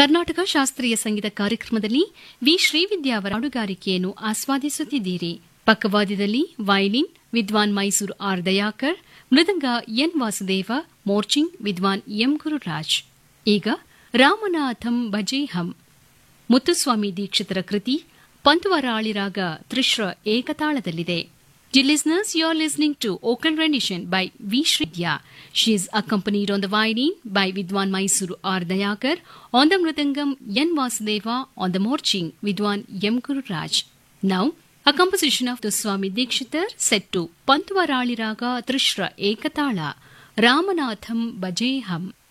ಕರ್ನಾಟಕ ಶಾಸ್ತ್ರೀಯ ಸಂಗೀತ ಕಾರ್ಯಕ್ರಮದಲ್ಲಿ ವಿ ಶ್ರೀವಿದ್ಯಾ ಅವರ ಹಾಡುಗಾರಿಕೆಯನ್ನು ಆಸ್ವಾದಿಸುತ್ತಿದ್ದೀರಿ ಪಕ್ಕವಾದ್ಯದಲ್ಲಿ ವೈಲಿನ್ ವಿದ್ವಾನ್ ಮೈಸೂರು ಆರ್ ದಯಾಕರ್ ಮೃದಂಗ ಎನ್ ವಾಸುದೇವ ಮೋರ್ಚಿಂಗ್ ವಿದ್ವಾನ್ ಎಂ ಗುರುರಾಜ್ ಈಗ ರಾಮನಾಥಂ ಭಜೇಹಂ ಮುತ್ತುಸ್ವಾಮಿ ದೀಕ್ಷಿತರ ಕೃತಿ ಪಂತುವರಾಳಿರಾಗ ತ್ರಿಶ್ರ ಏಕತಾಳದಲ್ಲಿದೆ Dear listeners, you are listening to Oakland rendition by V. Shridya. She is accompanied on the violin by Vidwan Mysuru R. Dayakar, on the mridangam N. Vasudeva, on the morching Vidwan M. Guru Raj. Now, a composition of the Swami Dikshitar set to Pantvarali Raga Trishra Ekatala, Ramanatham Bajeham.